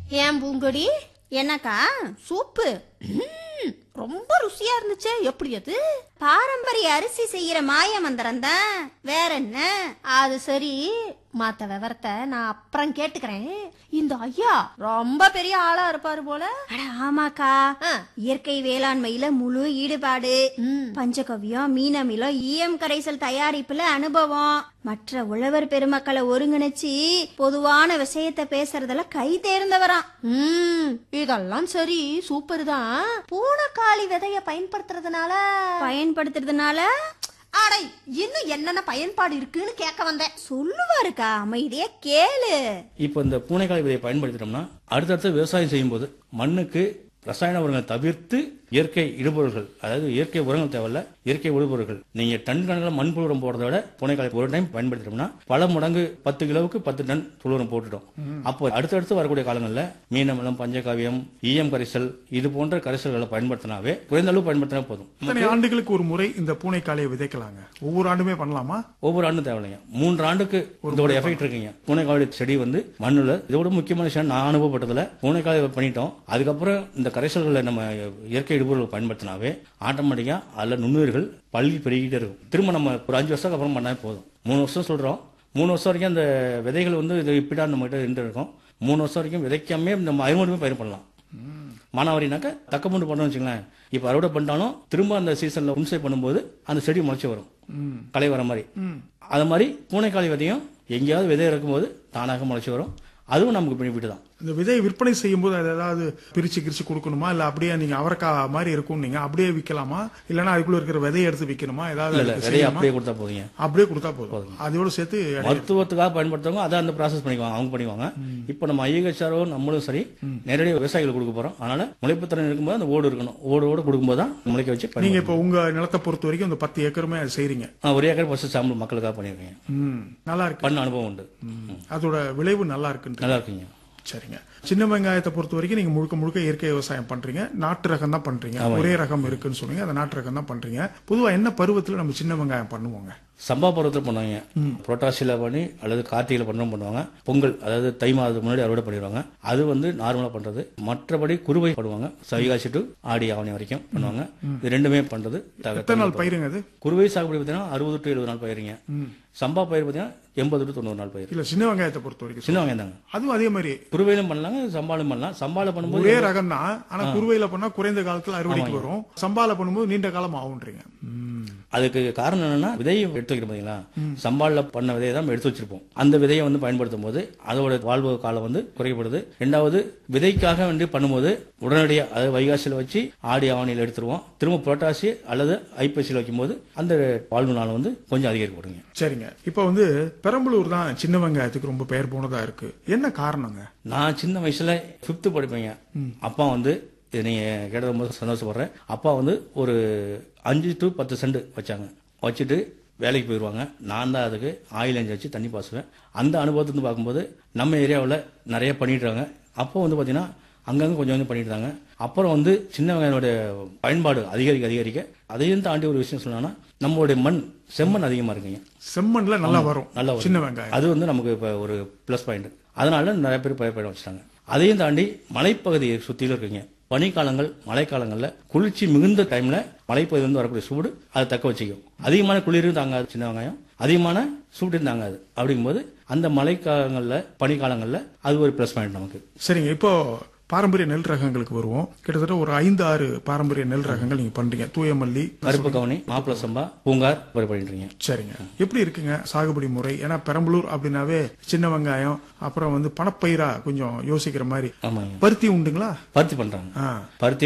ஏன் பூங்கொடி என்னக்கா சூப்பு ம், ரொம்ப ருசியா இருந்துச்சே எப்படி அது பாரம்பரிய அரிசி செய்யற மாய மந்திரம் தான் வேற என்ன அது சரி மத்த விவரத்தை நான் அப்புறம் கேட்டுக்கிறேன் இந்த ஐயா ரொம்ப பெரிய ஆளா இருப்பாரு போல அட ஆமாக்கா ஆ. இயற்கை வேளாண்மையில முழு ஈடுபாடு ம். பஞ்சகவ்யம் மீனமிலம் ஈயம் கரைசல் தயாரிப்புல அனுபவம் மற்ற உழவர் பெருமக்களை ஒருங்கிணைச்சு பொதுவான விஷயத்த பேசுறதுல கை தேர்ந்தவராம் ம், இதெல்லாம் சரி சூப்பர் தான் பூனைக்காளி விதைய பயன்படுத்துறதுனால பயன்படுத்துறதுனால அடை இன்னும் என்னென்ன பயன்பாடு இருக்குன்னு கேட்க வந்தேன் சொல்லுவாருக்கா அமைதியா கேளு இப்போ இந்த பூனைக்காய் விதையை பயன்படுத்திட்டோம்னா அடுத்தடுத்து விவசாயம் செய்யும்போது மண்ணுக்கு ரசாயன உரங்களை தவிர்த்து இயற்கை இடுபொருள்கள் அதாவது இயற்கை உரங்கள் தேவையில்ல இயற்கை இடுபொருள்கள் நீங்க டன் கணக்கில் மண்புழு உரம் போடுறத விட பூனைக்காய் ஒரு டைம் பயன்படுத்திட்டோம்னா பல மடங்கு பத்து கிலோவுக்கு பத்து டன் புழு உரம் போட்டுட்டோம் அப்போ அடுத்தடுத்து வரக்கூடிய காலங்களில் மீனமலம் பஞ்சகாவியம் ஈயம் கரைசல் இது போன்ற கரைசல்களை பயன்படுத்தினாவே குறைந்த அளவு பயன்படுத்தினா போதும் இத்தனை ஆண்டுகளுக்கு ஒரு முறை இந்த பூனைக்காளையை விதைக்கலாங்க ஒவ்வொரு ஆண்டுமே பண்ணலாமா ஒவ்வொரு ஆண்டும் தேவையில்லைங்க மூன்று ஆண்டுக்கு இதோட எஃபெக்ட் இருக்குங்க பூனைக்காய் செடி வந்து மண்ணுல இதோட முக்கியமான விஷயம் நான் அனுபவப்பட்டதுல பூனைக்காய் பண்ணிட்டோம் அதுக்கப்புறம் இந்த கரைசல்களை நம்ம இயற்கை இடுபொருள் பயன்படுத்தினாவே ஆட்டோமேட்டிக்கா அதுல நுண்ணுயிர்கள் பள்ளி பெருகிட்டே இருக்கும் திரும்ப நம்ம ஒரு அஞ்சு வருஷத்துக்கு அப்புறம் பண்ணா போதும் மூணு வருஷம் சொல்றோம் மூணு வருஷம் வரைக்கும் அந்த விதைகள் வந்து இது இப்படிதான் நம்ம கிட்ட இருந்து இருக்கும் மூணு வருஷம் வரைக்கும் விதைக்காமே நம்ம அறுவடைமே பயிர் பண்ணலாம் மானாவாரினாக்க தக்க மூண்டு பண்ணோம்னு வச்சுங்களேன் இப்போ அறுவடை பண்ணிட்டாலும் திரும்ப அந்த சீசன்ல உன்சை பண்ணும்போது அந்த செடி முளைச்சி வரும் களை வர மாதிரி அது மாதிரி பூனைக்காளி விதையும் எங்கேயாவது விதை இருக்கும்போது தானாக முளைச்சி வரும் அதுவும் நமக்கு பெனிஃபிட் தான் இந்த விதையை விற்பனை செய்யும் போது அது ஏதாவது பிரிச்சு கிரிச்சு கொடுக்கணுமா இல்ல அப்படியே நீங்க அவரைக்காய் மாதிரி இருக்கும் நீங்க அப்படியே விற்கலாமா இல்லனா அதுக்குள்ள இருக்கிற விதையை எடுத்து விற்கணுமா ஏதாவது இல்ல இல்ல அதுக்கு விதையை செய்யணுமா? அப்படியே கொடுத்தா போதுங்க அப்படியே கொடுத்தா போதும் அதோட சேர்த்து எடை- மருத்துவத்துக்காக பயன்படுத்துறவங்க அதை அந்த ப்ராசஸ் பண்ணிக்குவாங்க அவங்க பண்ணிக்குவாங்க இப்போ நம்ம ஐஎச்ஆரோ நம்மளும் சரி நேரடியாக விவசாயிகளுக்கு கொடுக்க போறோம் அதனால முளைப்புத்திறன் இருக்கும்போது அந்த ஓடு இருக்கணும் ஓடு ஓடு கொடுக்கும்போது தான் முளைக்க வச்சு நீங்க பயன்படுத்தணும். இப்ப உங்க நிலத்தை பொறுத்த வரைக்கும் இந்த பத்து ஏக்கருமே அது செய்றீங்க ஆ, ஒரு ஏக்கர் ஃபர்ஸ்ட் சாம்பிள் மக்களுக்காக பண்ணியிருக்கேன் ம் நல்லா இருக்கு பண்ண அனுபவம் உண்டு அதோட விளைவு நல்லா இருக்குன்னு நல்லா இருக்குங்க சரிங்க சின்ன வெங்காயத்தை பொறுத்த வரைக்கும் நீங்க முழுக்க முழுக்க இயற்கை விவசாயம் பண்றீங்க நாட்டு ரகம் தான் பண்றீங்க ஒரே ரகம் இருக்குன்னு சொன்னீங்க அந்த நாட்டு ரகம் தான் பண்றீங்க பொதுவா என்ன பருவத்துல நம்ம சின்ன வெங்காயம் பண்ணுவோங்க சம்பா பருவத்தில் பண்ணுவாங்க புரோட்டாசியில பண்ணி அல்லது கார்த்திகையில பண்ணவும் பண்ணுவாங்க பொங்கல் அதாவது தை மாதத்துக்கு முன்னாடி அறுவடை பண்ணிடுவாங்க அது வந்து நார்மலா பண்றது மற்றபடி குருவை பண்ணுவாங்க வைகாசி டு ஆடி ஆவணி வரைக்கும் பண்ணுவாங்க இது ரெண்டுமே பண்றது தக- எத்தனை நாள் பயிருங்க அது குருவை சாகுபடி பார்த்தீங்கன்னா அறுபது டு எழுபது நாள் பயிருங்க சம்பா பயிர் பார்த்தீங்கன்னா எண்பது டு தொண்ணூறு நாள் பயிர் இல்ல சின்ன வெங்காயத்தை பொறுத்த வரைக்கும் சின்ன வெங்காயம் தாங்க அதுவும் அதே மாதிரி குருவையிலும் பண்ணலாங்க சம்பாலும் பண்ணலாம் சம்பால பண்ணும்போது ஒரே ரகம் தான் ஆனா குருவையில பண்ணா குறைந்த காலத்துல அறுவடைக்கு வரும் சம்பால பண்ணும்போது நீண்ட காலம் ஆகுன்றீங்க ம். அதுக்கு காரணம் என்னன்னா விதையை எடுத்து வைக்கிறோம் பாத்தீங்களா சம்பால்ல பண்ண விதையை தான் நம்ம எடுத்து வச்சிருப்போம் அந்த விதையை வந்து பயன்படுத்தும் போது அதோட வாழ்வு காலம் வந்து குறைக்கப்படுது ரெண்டாவது விதைக்காக வேண்டி பண்ணும்போது உடனடியாக அதாவது வைகாசியில் வச்சு ஆடி ஆவணியில் எடுத்துருவோம் திரும்ப புரட்டாசி அல்லது ஐப்பசியில் வைக்கும்போது அந்த வாழ்வு நாள் வந்து கொஞ்சம் அதிகரிக்கப்படுங்க சரிங்க இப்ப வந்து பெரம்பலூர் தான் சின்ன வெங்காயத்துக்கு ரொம்ப பெயர் போனதா இருக்கு என்ன காரணங்க நான் சின்ன வயசுல ஃபிஃப்த்து படிப்பேங்க அப்பா வந்து இது நீங்க கேட்டது ரொம்ப சந்தோஷப்படுறேன் அப்பா வந்து ஒரு அஞ்சு டு பத்து சென்ட் வச்சாங்க வச்சுட்டு வேலைக்கு போயிடுவாங்க நான் தான் அதுக்கு ஆயில் எஞ்சி வச்சு தண்ணி பாசுவேன் அந்த அனுபவத்தை வந்து பார்க்கும்போது நம்ம ஏரியாவில் நிறைய பண்ணிட்டுறாங்க அப்போ வந்து பார்த்தீங்கன்னா அங்கங்கே கொஞ்சம் கொஞ்சம் பண்ணிட்டு இருந்தாங்க அப்புறம் வந்து சின்ன வெங்காயனுடைய பயன்பாடு அதிகரிக்க அதிகரிக்க அதையும் தாண்டி ஒரு விஷயம் சொன்னோன்னா நம்மளுடைய மண் செம்மண் அதிகமாக இருக்குங்க செம்மண்ல நல்லா வரும் நல்லா வரும். சின்ன வெங்காயம் அது வந்து நமக்கு இப்போ ஒரு ப்ளஸ் பாயிண்ட் அதனால நிறைய பேர் பயப்பட வச்சுட்டாங்க அதையும் தாண்டி மலைப்பகுதியை சுற்றிலும் இருக்குங்க பனிக்காலங்கள் மழைக்காலங்களில் குளிர்ச்சி மிகுந்த டைம்ல மலைப்பகுதியிலிருந்து வரக்கூடிய சூடு அதை தக்க வச்சுக்கும் அதிகமான குளிரும் தாங்காது சின்ன வெங்காயம் அதிகமான சூடும் தாங்காது அப்படிங்கும்போது அந்த மழைக்காலங்களில் பனிக்காலங்களில் அது ஒரு ப்ளஸ் பாயிண்ட் நமக்கு சரிங்க இப்போ பாரம்பரிய நெல் ரகங்களுக்கு வருவோம் கிட்டத்தட்ட ஒரு ஐந்து ஆறு பாரம்பரிய நெல் ரகங்கள் நீங்க பண்றீங்க தூயமல்லி கருப்பு கவனி மாப்பிள சம்பா பூங்கார் இப்படி பண்ணிட்டு இருக்கீங்க சரிங்க எப்படி இருக்குங்க சாகுபடி முறை ஏன்னா பெரம்பலூர் அப்படின்னாவே சின்ன வெங்காயம் அப்புறம் வந்து பணப்பயிரா கொஞ்சம் யோசிக்கிற மாதிரி ஆமாங்க பருத்தி உண்டுங்களா பருத்தி பண்றாங்க ஆ பருத்தி